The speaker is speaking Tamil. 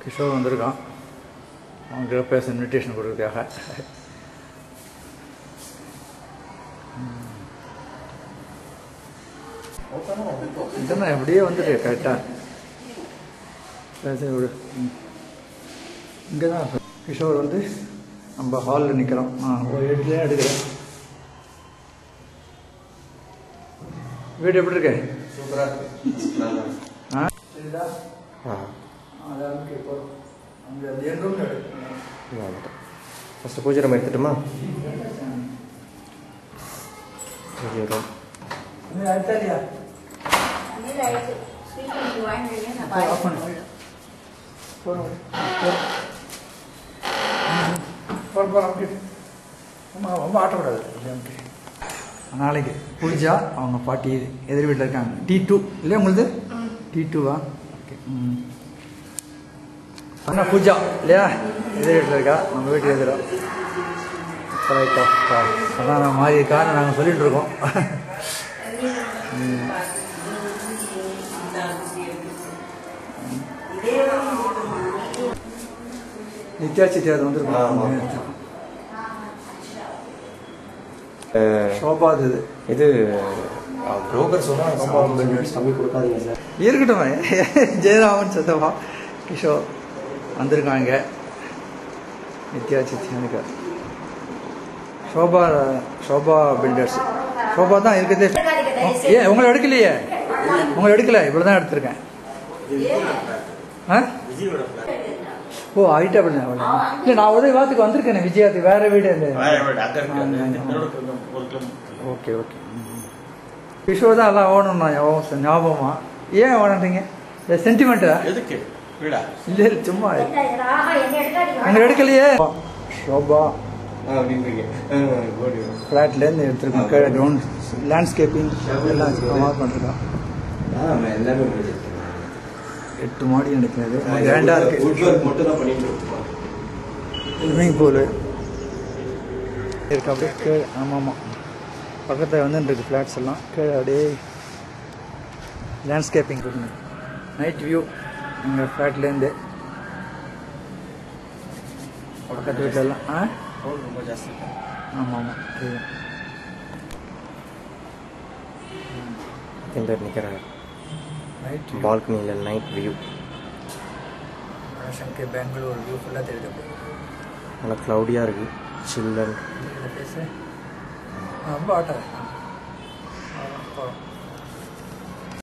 கிஷோர் வந்திருக்கான் அவங்கிட்ட பேச இன்விடேஷன் கொடுக்கறதுக்காக இதெல்லாம் எப்படியே வந்துட்டு கரெக்டாக பேச விடு இங்கே தான் கிஷோர் வந்து நம்ம ஹாலில் நிற்கிறோம் ஆ ஒரு இடத்துல எடுக்கிறேன் வீடு எப்படி இருக்கு ஆ சரிதா அதான் இப்போ அங்கே அந்த என் ரூம் ஃபஸ்ட்டு பூஜை நம்ம எடுத்துட்டுமா பூஜை room. இன்னும் அடுத்தா இல்லையா ஆஃப் பண்ணு போகிறோம் போகிறோம் போகிறோம் அப்படி ரொம்ப ரொம்ப ஆட்டக்கூடாது ஓகே நாளைக்கு பூஜா அவங்க பாட்டி எதிர் வீட்டில் இருக்காங்க டி டூ இல்லையா உங்களுது டி டூவா ஓகே ம் அண்ணா பூஜா இல்லையா எதிர் வீட்டில் இருக்கா நம்ம வீட்டுக்கு எதிரா கரெக்டா அதான் நான் மாறி இருக்கான்னு நாங்கள் சொல்லிட்டு இருக்கோம் ம். நித்யா சித்தியா அது ஆமா. வந்துருக்கும் அஹ், சோபா அது இது இது புரோக்கர் சொன்னால் கம்மி கொடுக்காதீங்க சார் இருக்கட்டும் ஜெயராமன் சத்தவா கிஷோர் வந்திருக்காங்க நித்யா சித்தியானுக்கு சோபா சோபா பில்டர்ஸ் சோபா தான் இருக்குது ஏன் உங்களை எடுக்கலையே உங்களை எடுக்கல இவ்வளோ தான் எடுத்திருக்கேன் ஆ ஓ ஐட்டா பண்ண இல்லை நான் உதவி வாரத்துக்கு வந்திருக்கேன் விஜயாத்துக்கு வேற வீடு இந்த ஓகே ஓகே கிஷோர் தான் எல்லாம் ஓடணும்ண்ணா ஞாபகம் ஞாபகமா ஏன் ஓடன்றீங்க இந்த சென்டிமெண்ட்டா எதுக்கு வீடா இல்லை இல்லை, சும்மா அங்கே எடுக்கலையே ஷோபா அப்படின்றீங்க ஃப்ளாட்லேருந்து எடுத்துருக்கோம் கீழே கிரவுண்ட் லேண்ட்ஸ்கேப்பிங் எல்லாம் மார்க் பண்ணிருக்கோம் எல்லாமே முடிஞ்சிருக்கு எட்டு மாடி நடக்கிறது கிராண்டாக இருக்கு வுட் ஒர்க் மட்டும் தான் பண்ணிட்டு இருக்கோம் ஸ்விம்மிங் பூலு இருக்கு அப்படியே கீழே ஆமாம் ஆமாம் பக்கத்தில் வந்து இருக்கு ஃப்ளாட்ஸ் எல்லாம் கீழே அப்படியே லேண்ட்ஸ்கேப்பிங் இருக்கு நைட் வியூ எங்கள் ஃப்ளாட்லேருந்து பக்கத்து வீட்டில் எல்லாம் ஆ ரொம்ப ஜாஸ்தி ஆமாம் ஆமாம் சரி இந்த நிற்கிறாங்க நைட் பால்கனியில் night view Shankar Bangalore view ஃபுல்லாக தெரியுது நல்லா க்ளவுடியாக இருக்குது சில்லன் பேசு ரொம்ப ஆட்டம் போகிறோம்